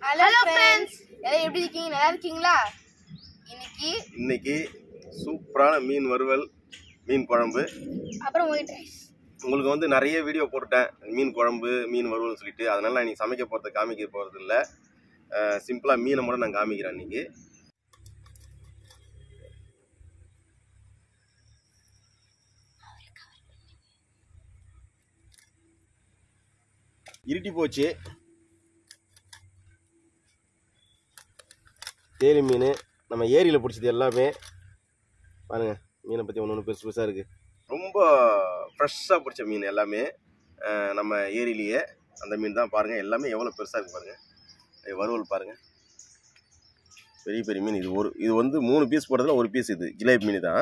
Hello friends எல்லாம் எப்படி இருக்கீங்க நல்லா இருக்கீங்களா இன்னைக்கு இன்னைக்கு சூப்பரான மீன் வறுவல் மீன் குழம்பு அப்புறம் ஒயிட் ரைஸ் உங்களுக்கு வந்து நிறைய வீடியோ போட்டுட்டேன் மீன் குழம்பு மீன் வறுவல்னு சொல்லிட்டு அதனால நான் இன்னைக்கு சமைக்க போகிறது காமிக்க போகிறது இல்லை சிம்பிளாக மீனை மட்டும் நான் காமிக்கிறேன் இன்னைக்கு இருட்டி போச்சு தேலி மீன் நம்ம ஏரியில் பிடிச்சது எல்லாமே பாருங்க மீனை பற்றி ஒன்று ஒன்று பெருசு பெருசாக இருக்குது ரொம்ப ஃப்ரெஷ்ஷாக பிடிச்ச மீன் எல்லாமே அஹ் நம்ம ஏரியிலேயே அந்த மீன் தான் பாருங்கள் எல்லாமே எவ்வளோ பெருசாக இருக்குது பாருங்கள் இது வறுவல் பாருங்கள் பெரிய பெரிய மீன் இது ஒரு இது வந்து மூணு பீஸ் போடுறதுல ஒரு பீஸ் இது ஜிலேபி மீன் தான்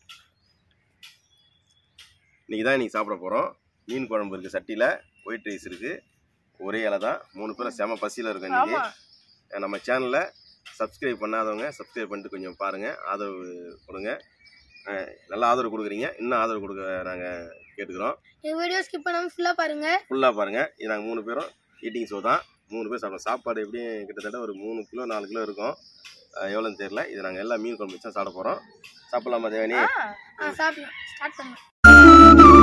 இன்றைக்கி தான் இன்றைக்கி சாப்பிட போகிறோம் மீன் குழம்பு இருக்குது சட்டியில் ஒயிட் ரைஸ் இருக்குது ஒரே இலை தான் மூணு பேரும் செம பசியில் இருக்கும் இன்றைக்கி ஆமா நம்ம சேனலை சப்ஸ்கிரைப் பண்ணாதவங்க சப்ஸ்கிரைப் பண்ணிட்டு கொஞ்சம் பாருங்கள் ஆதரவு கொடுங்க அஹ் நல்லா ஆதரவு கொடுக்குறீங்க இன்னும் ஆதரவு கொடுக்க நாங்கள் கேட்டுக்கிறோம் இந்த வீடியோ ஸ்கிப் பண்ணாம ஃபுல்லா பாருங்க ஃபுல்லாக பாருங்கள் இது நாங்கள் மூணு பேரும் ஈட்டிங் ஷோ தான் மூணு பேர் சாப்பிடுவோம் சாப்பாடு எப்படியும் கிட்டத்தட்ட ஒரு மூணு கிலோ நாலு கிலோ இருக்கும் அஹ் எவ்வளோன்னு தெரியல இது நாங்கள் எல்லாம் மீன் குழம்பு வச்சு தான் சாப்பிட போகிறோம் சாப்பிடலாமா தேவனி ஆ சாப்பிடலாம் ஸ்டார்ட் பண்ணலாம்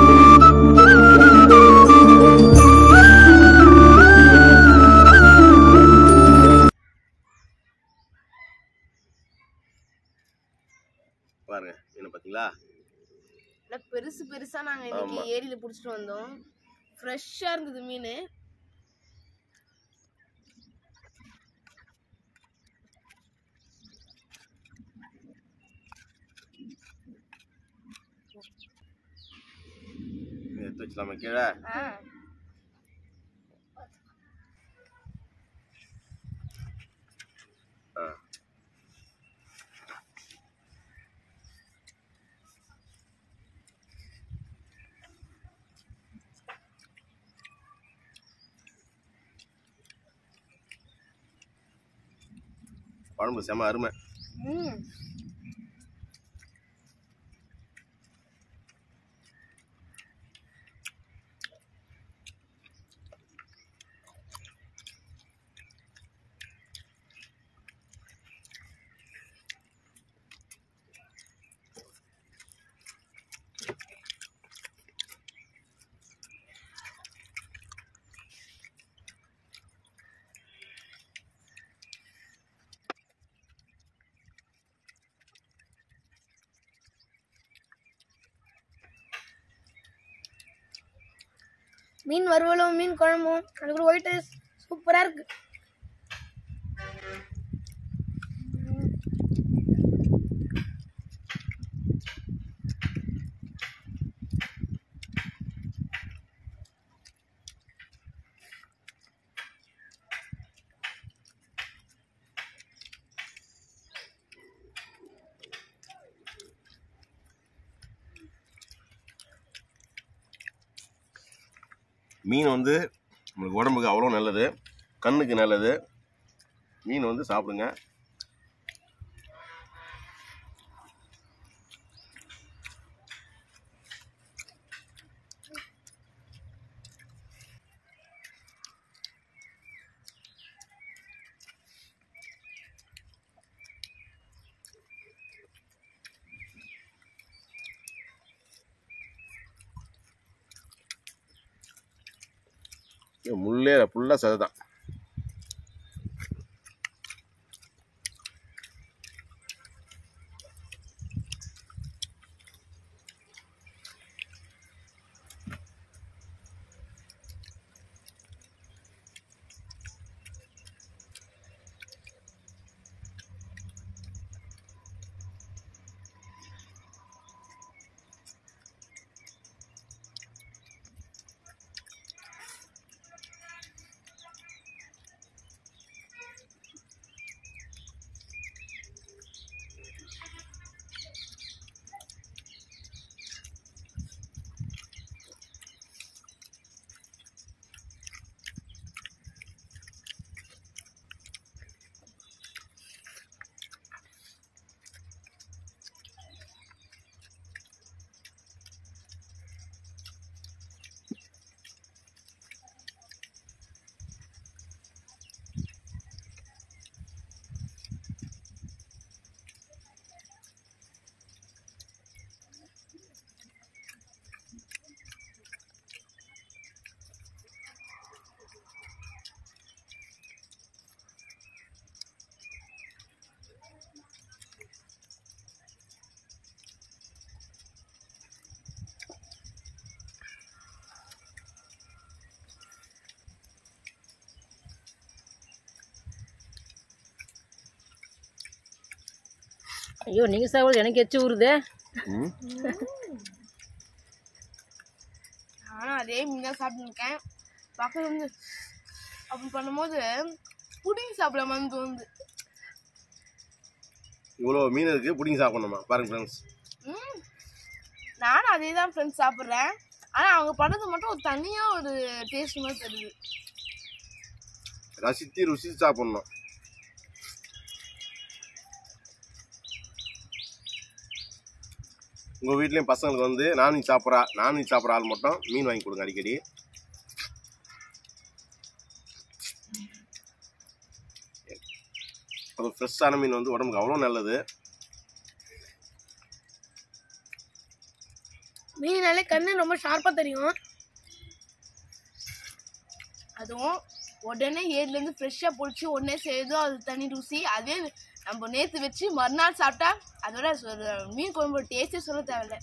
பாருங்க மீனை பார்த்தீங்களா நல்லா பெருசு பெருசா நாங்க இன்னைக்கு ஆமா. ஏரியில புடிச்சிட்டு வந்தோம் ஃப்ரெஷ்ஷா இருந்தது மீன் இதை எடுத்து வச்சலாமா கீழே ஆ ஆ குழம்பு செம அருமை ம் மீன் வறுவலும் மீன் குழம்பும் அதுக்கு ஒயிட் ரைஸ் சூப்பரா இருக்கு மீன் வந்து நம்மளுக்கு உடம்புக்கு அவ்வளோ நல்லது கண்ணுக்கு நல்லது மீன் வந்து சாப்பிடுங்க இது முள்ளே ஃபுல்லாக சதை தான் ஐயோ நீங்கள் சாப்பிடுறது எனக்கு எச்சு ஊறுதே ம் நானும் அதே மீன் தான் சாப்பிட்டுருக்கேன் பக்கத்துல வந்து அப்படி பண்ணும்போது புடிங்கி சாப்பிட மாதிரி தோணுது இவ்வளோ மீன் இருக்குது பிடிங்கி சாப்பிடணுமா பாருங்க ஃப்ரெண்ட்ஸ் ம் நானும் அதே தான் ஃப்ரெண்ட்ஸ் சாப்பிட்றேன் ஆனால் அவங்க பண்ணது மட்டும் ஒரு தனியாக ஒரு டேஸ்ட் மாதிரி தருது ரசித்து ருசித்து சாப்பிடணும் உங்கள் வீட்லேயும் பசங்களுக்கு வந்து நான்வெஜ் சாப்பிட்றா நான்வெஜ் சாப்பிட்ற ஆள் மட்டும் மீன் வாங்கி கொடுங்க அடிக்கடி அது ஃப்ரெஷ்ஷான மீன் வந்து உடம்புக்கு அவ்வளோ நல்லது மீனாலே கண்ணு ரொம்ப ஷார்ப்பாக தெரியும் அதுவும் உடனே ஏர்லேருந்து ஃப்ரெஷ்ஷாக பொடிச்சு உடனே செய்யுதோ அது தனி ருசி அதே நம்ம நேற்று வச்சு மறுநாள் சாப்பிட்டா அதோட ஒரு மீன் குழம்பு டேஸ்ட்டே சொல்ல தேவையில்ல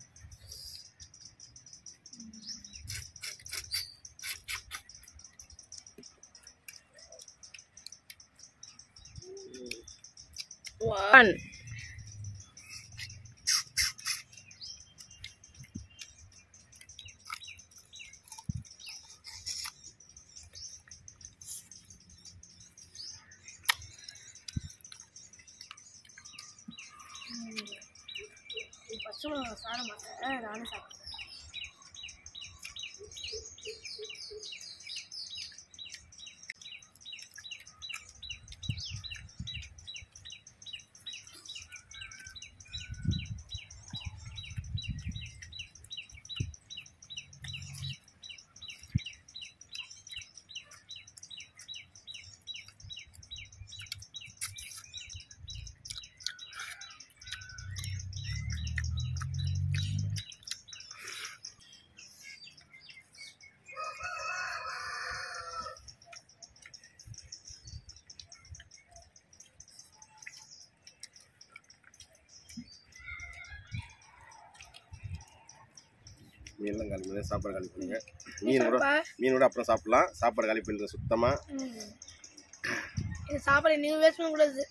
ஒன் பச்சை மிளகா சாட மாட்டேன் நானும் சாப்பிட்டேன் மீன்லாம் காலி பண்ணி சாப்பாடு காலி பண்ணுங்க மீனோட மீனோட அப்புறம் சாப்பிடலாம் சாப்பாடு காலி பண்ணிடுங்க சுத்தமாக இது சாப்பாடு நீங்கள் வேஸ்ட் பண்ணக்கூடாது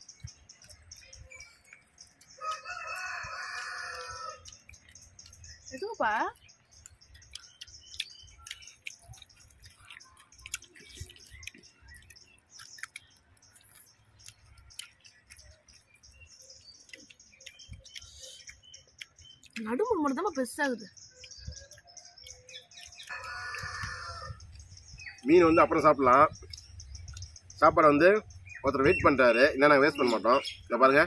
எதுக்குப்பா நடுமுறை மட்டும் தான் பெருசாகுது மீன் வந்து அப்புறம் சாப்பிடலாம் சாப்பாடை வந்து ஒருத்தர் வெயிட் பண்ணுறாரு இல்லை நாங்கள் வேஸ்ட் பண்ண மாட்டோம் இதை பாருங்க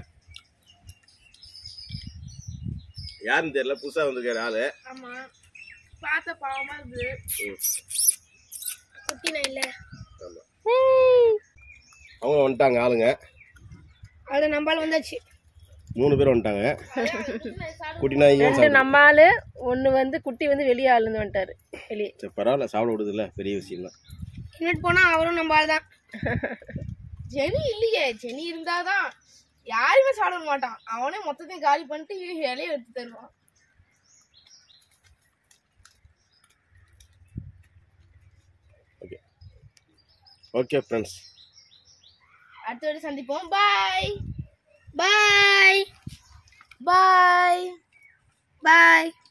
யாருன்னு தெரியல புதுசாக வந்திருக்காரு ஆளு ஆமா பார்த்த பாவமா இருக்குது ம். குட்டினா இல்ல அவங்க வந்துட்டாங்க ஆளுங்க அது நம்பால் வந்தாச்சு மூணு பேர் வந்துட்டாங்க குட்டி நாய்க்கும் ரெண்டு சாப்பிடு நம்ம ஆளு ஒன்று வந்து குட்டி வந்து வெளியே ஆளுந்து வந்துட்டாரு வெளியே சரி பரவாயில்ல சாப்பிட விடுதில்ல பெரிய விஷயம் தான் இன்னிட்டு போனா அவரும் நம்பால் தான் ஜெனி இல்லையே ஜெனி இருந்தாதான் யாருமே சாப்பிட மாட்டான் அவனே மொத்தத்தையும் காலி பண்ணிட்டு இலையை எடுத்து தருவான் ஓகே ஓகே ஃப்ரெண்ட்ஸ் அடுத்த வாட்டி சந்திப்போம் பாய் பாய் பாய் பாய்